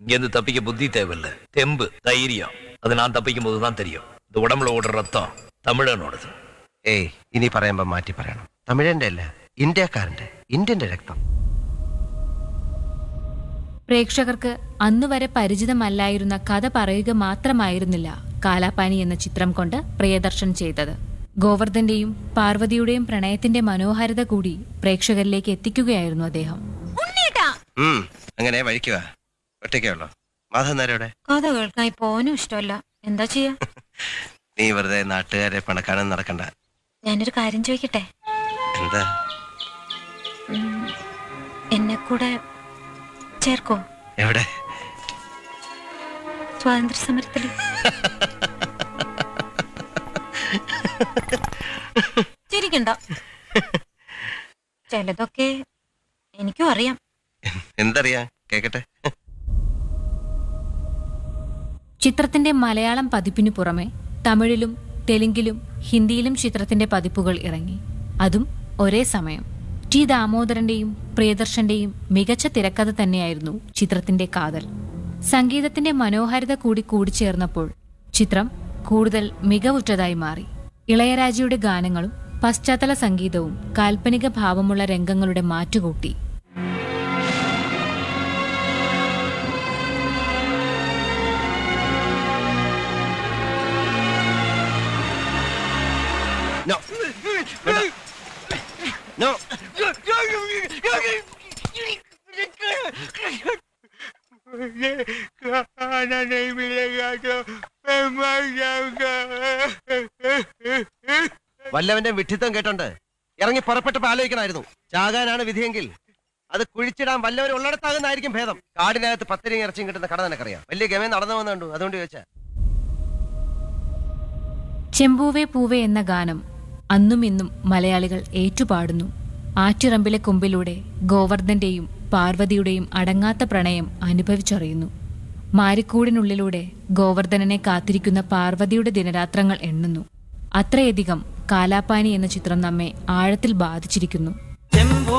இங்கேருந்து தப்பிக்க புத்தி தேவையில்ல தெம்பு தைரியம் அது நான் தப்பிக்கும் போது தான் தெரியும் இந்த உடம்புல ஓடுற ரத்தம் தமிழனோடது ഏയ് ഇനി പറയുമ്പോ മാറ്റി പറയണം തമിഴന്റെ അല്ല ഇന്ത്യക്കാരന്റെ ഇന്ത്യന്റെ രക്തം പ്രേക്ഷകർക്ക് അന്നുവരെ പരിചിതമല്ലായിരുന്ന കഥ പറയുക മാത്രമായിരുന്നില്ല കാലാപാനി എന്ന ചിത്രം കൊണ്ട് പ്രിയദർശൻ ചെയ്തത് ഗോവർദ്ധന്റെയും പാർവതിയുടെയും പ്രണയത്തിന്റെ മനോഹാരിത കൂടി പ്രേക്ഷകരിലേക്ക് എത്തിക്കുകയായിരുന്നു അദ്ദേഹം ഉം അങ്ങനെ വഴിക്കുക ഒറ്റയ്ക്കേ ഉള്ളോ മാധവൻ നേരോടെ കഥ കേൾക്കാൻ ഇപ്പൊ ഓനും ഇഷ്ടമല്ല എന്താ ചെയ്യാ നീ വെറുതെ നാട്ടുകാരെ പണക്കാനും നടക്കണ്ട ഞാനൊരു കാര്യം ചോദിക്കട്ടെ എന്താ എന്നെ കൂടെ ചേർക്കോ എവിടെ സ്വാതന്ത്ര്യ സമരത്തിൽ ചിരിക്കണ്ട ചിലതൊക്കെ എനിക്കും അറിയാം എന്തറിയാ കേക്കട്ടെ ചിത്രത്തിന്റെ മലയാളം പതിപ്പിനു പുറമെ തമിഴിലും തെലുങ്കിലും ഹിന്ദിയിലും ചിത്രത്തിന്റെ പതിപ്പുകൾ ഇറങ്ങി അതും ഒരേ സമയം ടി ദാമോദരന്റെയും പ്രിയദർശന്റെയും മികച്ച തിരക്കഥ തന്നെയായിരുന്നു ചിത്രത്തിന്റെ കാതൽ സംഗീതത്തിന്റെ മനോഹാരിത കൂടി കൂടിച്ചേർന്നപ്പോൾ ചിത്രം കൂടുതൽ മികവുറ്റതായി മാറി ഇളയരാജയുടെ ഗാനങ്ങളും പശ്ചാത്തല സംഗീതവും കാൽപ്പനിക ഭാവമുള്ള രംഗങ്ങളുടെ മാറ്റുകൂട്ടി നോ നോ വല്ലവന്റെ വിഡ്ഢിത്തം കേട്ടോണ്ട് ഇറങ്ങി പുറപ്പെട്ടപ്പോ ആലോചിക്കണമായിരുന്നു ചാകാനാണ് വിധിയെങ്കിൽ അത് കുഴിച്ചിടാൻ വല്ലവരും ഉള്ളിടത്താകുന്നതായിരിക്കും ഭേദം കാടിനകത്ത് പത്തിരി ഇറച്ചിയും കിട്ടുന്ന കട നിനക്കറിയാം വലിയ ഗമയം നടന്നു വന്നു കണ്ടു അതുകൊണ്ട് ചോദിച്ചാ ചെമ്പൂവേ പൂവേ എന്ന ഗാനം അന്നും ഇന്നും മലയാളികൾ ഏറ്റുപാടുന്നു ആറ്റിറമ്പിലെ കൊമ്പിലൂടെ ഗോവർദ്ധന്റെയും പാർവതിയുടെയും അടങ്ങാത്ത പ്രണയം അനുഭവിച്ചറിയുന്നു മാരിക്കൂടിനുള്ളിലൂടെ ഗോവർദ്ധനനെ കാത്തിരിക്കുന്ന പാർവതിയുടെ ദിനരാത്രങ്ങൾ എണ്ണുന്നു അത്രയധികം കാലാപ്പാനി എന്ന ചിത്രം നമ്മെ ആഴത്തിൽ ബാധിച്ചിരിക്കുന്നു